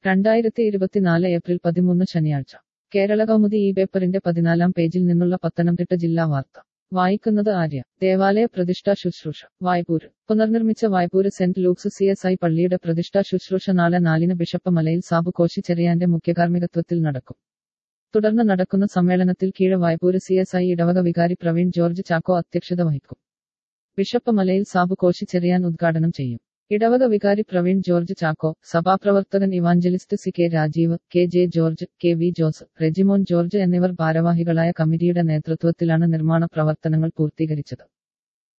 രണ്ടായിരത്തി ഇരുപത്തിനാല് ഏപ്രിൽ പതിമൂന്ന് ശനിയാഴ്ച കേരള കൗമുദി ഈ പേപ്പറിന്റെ പതിനാലാം പേജിൽ നിന്നുള്ള പത്തനംതിട്ട ജില്ലാ വാർത്ത വായിക്കുന്നത് ആര്യ ദേവാലയ പ്രതിഷ്ഠാ ശുശ്രൂഷ വായ്പൂര് പുനർനിർമ്മിച്ച Vaipur saint Luke's C S I പള്ളിയുടെ പ്രതിഷ്ഠാ ശുശ്രൂഷ നാളെ നാലിന് ബിഷപ്പ് മലയിൽ സാബു കോശി ചെറിയാന്റെ മുഖ്യകാർമ്മികത്വത്തിൽ നടക്കും തുടർന്ന് നടക്കുന്ന സമ്മേളനത്തിൽ കീഴ വായ്പൂര് സി എസ് ഐ ഇടവക വികാരി പ്രവീൺ ജോർജ് ചാക്കോ അധ്യക്ഷത വഹിക്കും ബിഷപ്പ് മലയിൽ സാബു കോശി ചെറിയാൻ ഉദ്ഘാടനം ചെയ്യും ഇടവക വികാരി പ്രവീൺ ജോർജ് ചാക്കോ സഭാപ്രവർത്തകൻ evangelist C K Rajeev K J George K V Jose Rejimon George എന്നിവർ ഭാരവാഹികളായ കമ്മിറ്റിയുടെ നേതൃത്വത്തിലാണ് നിർമ്മാണ പ്രവർത്തനങ്ങൾ പൂർത്തീകരിച്ചത്